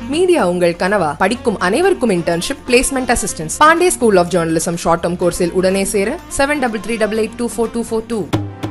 media உங்கள் கனவா படிக்கும் அனைவருக்கும் internship placement assistance Pandey school of journalism short term கோர்ஸில் உடனே சேர seven double three double eight two four two four two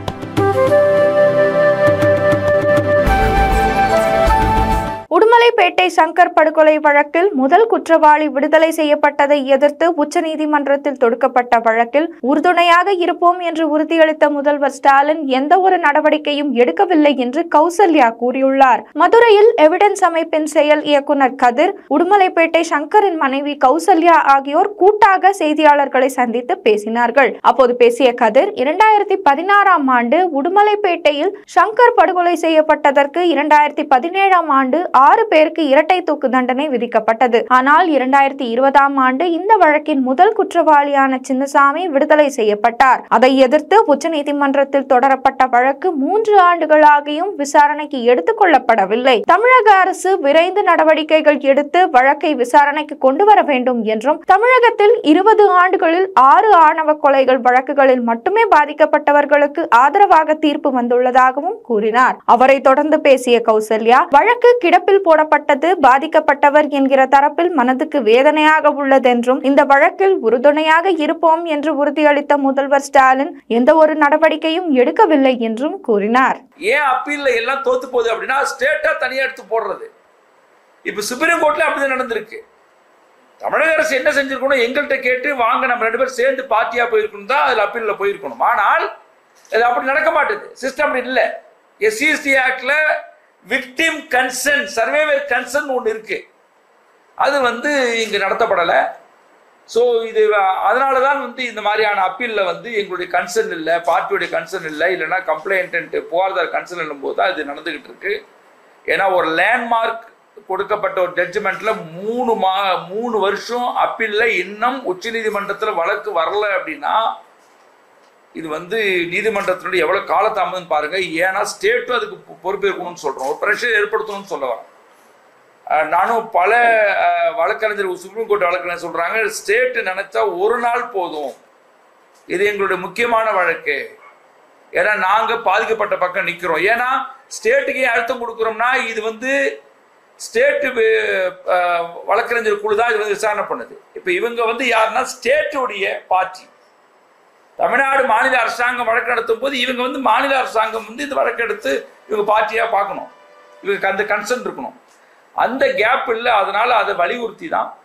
Udumalaipettai Shankar படுகொலை வழக்கில் முதல் குற்றவாளி விடுதலை செய்யப்பட்டதை எதிர்த்து உச்சநீதிமன்றத்தில் தொடுக்கப்பட்ட வழக்கில் உறுதுணையாக இருப்போம் என்று உறுதியளித்த முதல்வர் ஸ்டாலின் எந்த ஒரு நடவடிக்கையும் எடுக்கவில்லை என்று கௌசல்யா கூறியுள்ளார் மதுரையில் எவிடன்ஸ் அமைப்பின் செயல் இயக்குனர் கதிர் உடுமலைப்பேட்டை சங்கரின் மனைவி கௌசல்யா ஆகியோர் கூட்டாக செய்தியாளர்களை சந்தித்து பேசினார்கள் அப்போது பேசிய கதிர் இரண்டாயிரத்தி பதினாறாம் ஆண்டு உடுமலைப்பேட்டையில் சங்கர் படுகொலை செய்யப்பட்டதற்கு இரண்டாயிரத்தி பதினேழாம் ஆண்டு ஆறு பேருக்கு இரட்டை தூக்கு தண்டனை விதிக்கப்பட்டது ஆனால் இரண்டாயிரத்தி இருபதாம் ஆண்டு இந்த வழக்கின் முதல் குற்றவாளியான சின்னசாமி விடுதலை செய்யப்பட்டார் அதை எதிர்த்து உச்சநீதிமன்றத்தில் தொடரப்பட்ட வழக்கு மூன்று ஆண்டுகளாகியும் விசாரணைக்கு எடுத்துக் கொள்ளப்படவில்லை தமிழக அரசு விரைந்து நடவடிக்கைகள் எடுத்து வழக்கை விசாரணைக்கு கொண்டு வர வேண்டும் என்றும் தமிழகத்தில் இருபது ஆண்டுகளில் ஆறு ஆணவ கொலைகள் வழக்குகளில் மட்டுமே பாதிக்கப்பட்டவர்களுக்கு ஆதரவாக தீர்ப்பு வந்துள்ளதாகவும் கூறினார் அவரை தொடர்ந்து பேசிய கௌசல்யா வழக்கு கிடப்பில் போடப்பட்டது பாதிக்கப்பட்டவர் என்கிற தரப்பில் மனதுக்கு வேதனையாக உள்ளதென்றும் இந்த வழக்கில் உறுதுணையாக இருப்போம் என்று உறுதியளித்த முதல்வர் ஸ்டாலின் எந்த ஒரு நடவடிக்கையும் எடுக்கவில்லை என்றும் கூறினார் ஏன் அப்பீல்ல எல்லாம் தோத்து போகுது அப்படின்னா ஸ்டேட்டா தனியா எடுத்து போடுறது இப்ப சுப்ரீம் கோர்ட்ல அப்படிதான் நடந்திருக்கு தமிழக அரசு என்ன செஞ்சிருக்கணும் எங்கள்கிட்ட கேட்டு வாங்க நம்ம ரெண்டு பேரும் சேர்ந்து பார்ட்டியா போயிருக்கணும் தான் அதுல அப்பீல்ல போயிருக்கணும் ஆனால் அது அப்படி நடக்க மாட்டேது சிஸ்டம் அப்படி இல்லை எஸ்சிஎஸ்டி ஆக்ட்ல விக்டிம் கன்சர்ன் சர்வேவர் கன்சர்ன் ஒன்று இருக்கு அது வந்து இங்க நடத்தப்படலை ஸோ இது அதனால தான் வந்து இந்த மாதிரியான அப்பீலில் வந்து எங்களுடைய கன்சர்ன் இல்லை பார்ட்டியுடைய கன்சர்ன் இல்லை இல்லைன்னா கம்ப்ளைண்ட் புகார்தார் கன்சர்ன் போது தான் இது நடந்துகிட்டு இருக்கு ஏன்னா ஒரு லேண்ட்மார்க் கொடுக்கப்பட்ட ஒரு ஜட்ஜ்மெண்ட்ல மூணு மா மூணு வருஷம் அப்பீல்ல இன்னும் உச்சநீதிமன்றத்தில் வழக்கு வரல அப்படின்னா இது வந்து நீதிமன்றத்தினுடைய எவ்வளவு காலதாமதம் பாருங்க ஏன்னா ஸ்டேட்டும் அதுக்கு பொ- பொறுப்பேற்கணும்னு சொல்றோம் ஒரு ப்ரெஷர் ஏற்படுத்தணும்னு சொல்ல வரேன் அஹ் நானும் பல அஹ், வழக்கறிஞர் சுப்ரீம் கோர்ட் வழக்கறிஞர் சொல்றாங்க ஸ்டேட் நினைச்சா ஒரு நாள் போதும் இது எங்களுடைய முக்கியமான வழக்கு ஏன்னா நாங்க பாதிக்கப்பட்ட பக்கம் நிக்கிறோம் ஏன்னா ஸ்டேட்டுக்கு ஏன் அழுத்தம் கொடுக்குறோம்னா இது வந்து ஸ்டேட்டு வழக்கறிஞர் குழு தான் இது வந்து விசாரணை பண்ணுது இப்போ இவங்க வந்து யாருன்னா ஸ்டேட்டுடைய பார்ட்டி தமிழ்நாடு மாநில அரசாங்கம் வழக்கு நடத்தும் போது இவங்க வந்து மாநில அரசாங்கம் வந்து இந்த வழக்கெடுத்து இவங்க பார்ட்டியாக பார்க்கணும் இவங்க அந்த கன்சர்ன் இருக்கணும் அந்த கேப் இல்லை அதனால அதை வலியுறுத்தி தான்